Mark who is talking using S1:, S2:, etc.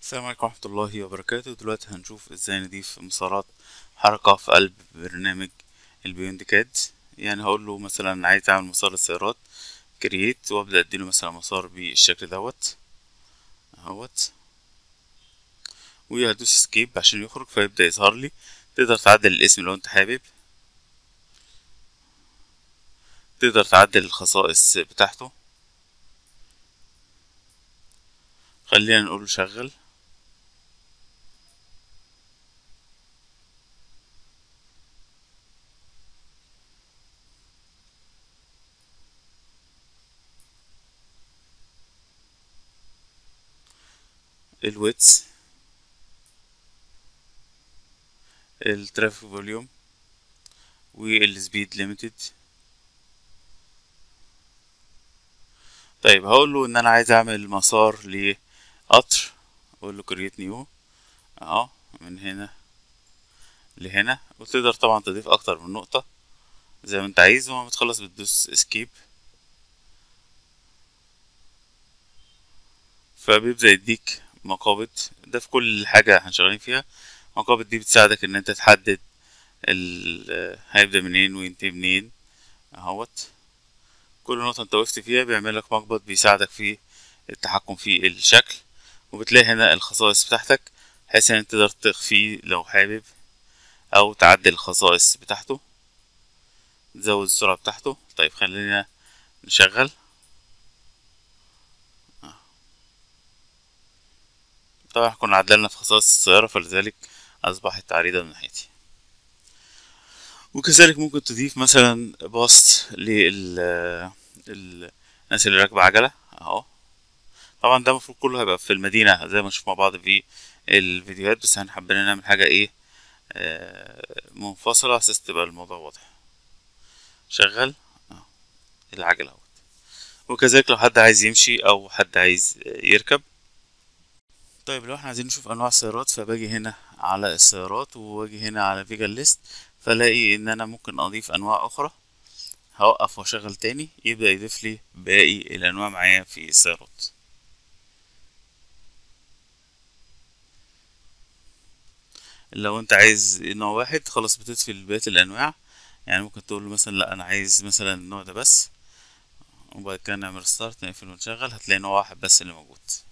S1: السلام عليكم ورحمة الله وبركاته دلوقتي هنشوف ازاي نضيف مسارات حركة في قلب برنامج البيوند كاد يعني هقول له مثلا عايز اعمل مسار السيارات كرييت وابدأ اديله مثلا مسار بالشكل دوت اهوت وهدوس سكيب عشان يخرج فيبدأ يظهر لي تقدر تعدل الاسم لو انت حابب تقدر تعدل الخصائص بتاعته خلينا نقول شغل الويتس الترافيك فوليوم والسبيد ليميتد طيب هقول له ان انا عايز اعمل مسار لقطر اقول له كرييت نيو اهو من هنا لهنا وتقدر طبعا تضيف اكتر من نقطة زي ما انت عايز وما بتخلص بتدوس اسكيب فبيبدأ يديك مقابض ده في كل حاجة احنا شغالين فيها المقابض دي بتساعدك ان انت تحدد ال هيبدأ منين وينتهي منين اهوت كل نقطة انت وقفت فيها بيعمل لك مقبض بيساعدك في التحكم في الشكل وبتلاقي هنا الخصائص بتاعتك بحيث ان انت تقدر تخفيه لو حابب او تعدل الخصائص بتاعته تزود السرعة بتاعته طيب خلينا نشغل طبعا كنا عدلنا في خصائص السيارة فلذلك أصبحت عريضة من ناحيتي وكذلك ممكن تضيف مثلا باص لل الناس اللي راكبة عجلة اهو طبعا ده المفروض كله هيبقى في المدينة زي ما نشوف مع بعض في الفيديوهات بس احنا حبينا نعمل حاجة ايه منفصلة عشان تبقى الموضوع واضح شغل اهو العجلة اهوت وكذلك لو حد عايز يمشي او حد عايز يركب طيب لو احنا عايزين نشوف انواع السيارات فباجي هنا على السيارات واجي هنا على فيجا ليست فلاقي ان انا ممكن اضيف انواع اخرى هوقف واشغل تاني يبدأ يضيف لي باقي الانواع معايا في السيارات لو انت عايز نوع واحد خلاص بتطفي بقية الانواع يعني ممكن تقول له مثلا لا انا عايز مثلا النوع ده بس وبعد كده نعمل ستارت نقفل ونشغل هتلاقي نوع واحد بس اللي موجود